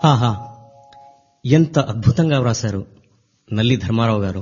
ఆహా ఎంత అద్భుతంగా వ్రాశారు నల్లి ధర్మారావు గారు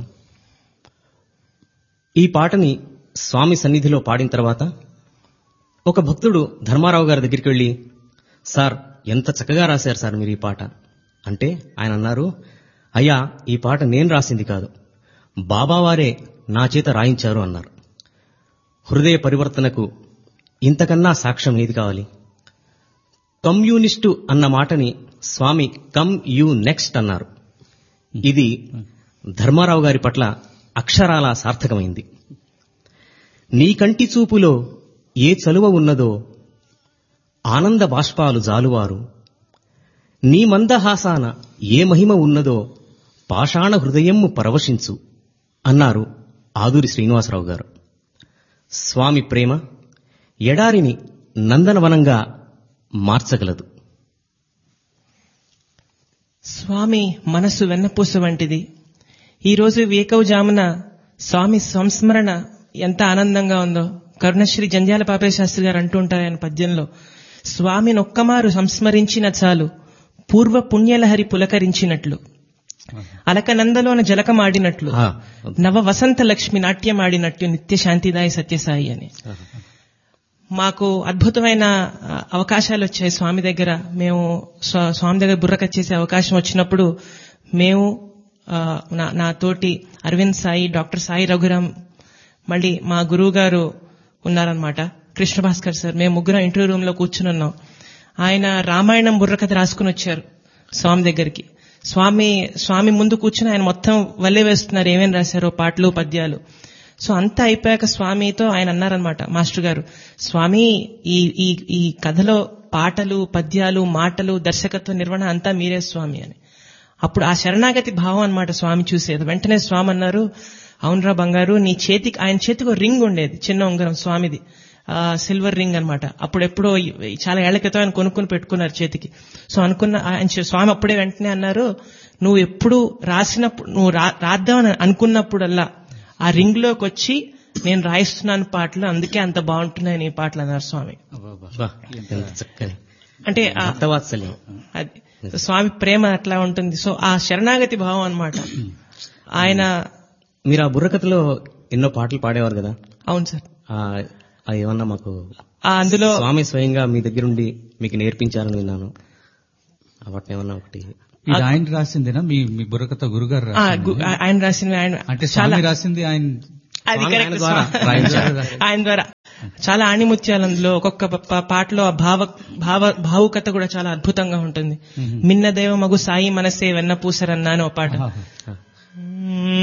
ఈ పాటని స్వామి సన్నిధిలో పాడిన తర్వాత ఒక భక్తుడు ధర్మారావు గారి దగ్గరికి వెళ్ళి సార్ ఎంత చక్కగా రాశారు సార్ మీరు ఈ పాట అంటే ఆయన అన్నారు అయ్యా ఈ పాట నేను రాసింది కాదు బాబావారే నా చేత రాయించారు అన్నారు హృదయ పరివర్తనకు ఇంతకన్నా సాక్ష్యం ఏది కావాలి కమ్యూనిస్టు అన్న మాటని స్వామి కమ్ యూ నెక్స్ట్ అన్నారు ఇది ధర్మారావు గారి పట్ల అక్షరాల సార్థకమైంది నీ కంటి చూపులో ఏ చలువ ఉన్నదో ఆనంద బాష్పాలు జాలువారు నీ మందహాసాన ఏ మహిమ ఉన్నదో పాషాణ హృదయము పరవశించు అన్నారు ఆదూరి శ్రీనివాసరావు గారు స్వామి ప్రేమ ఎడారిని నందనవనంగా మార్చగలదు స్వామి మనస్సు వెన్నపూస వంటిది ఈరోజు వేకవజామున స్వామి సంస్మరణ ఎంత ఆనందంగా ఉందో కరుణశ్రీ జంధ్యాల పాపయ్య శాస్త్రి గారు అంటూ ఉంటారు ఆయన పద్యంలో స్వామిని ఒక్కమారు సంస్మరించిన చాలు పూర్వ పుణ్యలహరి పులకరించినట్లు అలకనందలోన జలకమాడినట్లు ఆ, నవ వసంత లక్ష్మి నాట్యమాడినట్టు నిత్య శాంతిదాయి సత్యసాయి అని మాకు అద్భుతమైన ఆ, అవకాశాలు వచ్చాయి స్వామి దగ్గర మేము స్వా- స్వామి దగ్గర బుర్రకచ్చేసే అవకాశం వచ్చినప్పుడు మేము ఆ, నా నా తోటి అరవింద్ సాయి డాక్టర్ సాయి రఘురామ్ మళ్ళీ మా గురువు గారు ఉన్నారనమాట కృష్ణ భాస్కర్ సార్ మేము ముగ్గురం ఇంటర్వ్యూ రూమ్ లో కూర్చుని ఉన్నాం ఆయన రామాయణం బుర్రకథ రాసుకుని వచ్చారు స్వామి దగ్గరికి స్వామి స్వామి ముందు కూర్చుని ఆయన మొత్తం వల్లే వేస్తున్నారు ఏమేమి రాశారో పాటలు పద్యాలు సో అంతా అయిపోయాక స్వామితో ఆయన అన్నారనమాట మాస్టర్ గారు స్వామి ఈ ఈ ఈ కథలో పాటలు పద్యాలు మాటలు దర్శకత్వ నిర్వహణ అంతా మీరే స్వామి అని అప్పుడు ఆ శరణాగతి భావం అన్నమాట స్వామి చూసేది వెంటనే స్వామి అన్నారు అవునరా బంగారు నీ చేతికి ఆయన చేతికి ఒక రింగ్ ఉండేది చిన్న ఉంగరం స్వామిది ఆ సిల్వర్ రింగ్ అన్నమాట అప్పుడు ఎప్పుడో ఈ- చాలా ఏళ్ల క్రితం ఆయన కొనుక్కుని పెట్టుకున్నారు చేతికి సో అనుకున్న ఆయన చే- స్వామి అప్పుడే వెంటనే అన్నారు నువ్వు ఎప్పుడు రాసినప్పుడు నువ్వు రా- రాద్దామని అనుకున్నప్పుడల్లా ఆ రింగ్ లోకి వచ్చి నేను రాయిస్తున్నాను పాటలు అందుకే అంత బాగుంటున్నాయి నీ పాటలు అన్నారు స్వామి బా, ఎంత చక్కని అంటే ఆ- భక్తవాత్సల్యం అది సో స్వామి ప్రేమ అట్లా ఉంటుంది సో ఆ శరణాగతి భావం అన్నమాట ఆయన మీరు ఆ బుర్రకథలో ఎన్నో పాటలు పాడేవారు కదా అవును సార్ ఆ, అది ఏమన్నా మాకు ఆ అందులో స్వామి స్వయంగా మీ దగ్గరుండి మీకు నేర్పించారని విన్నాను ఆ వాటిని ఏమన్నా ఒకటి ఇది ఆయన రాసిందేనా మీ మీ బుర్రకథ గురుగారు ఆ, రాసింది గు- ఆయన రాసిన ఆయన అంటే చాలా స్వామి రాసింది ఆయన అది స్వామి కరెక్ట్ ఆయన ద్వారా స్వామి- రాయించారు. ఆయన ద్వారా చాలా ఆణిముత్యాలు అందులో ఒక్కొక్క ప- ప- పాటలో ఆ భావ భావ భావుకత కూడా చాలా అద్భుతంగా ఉంటుంది మిన్న దేవ మగు సాయి మనసే వెన్న పూసరన్నా అని ఒక పాట ఆహా.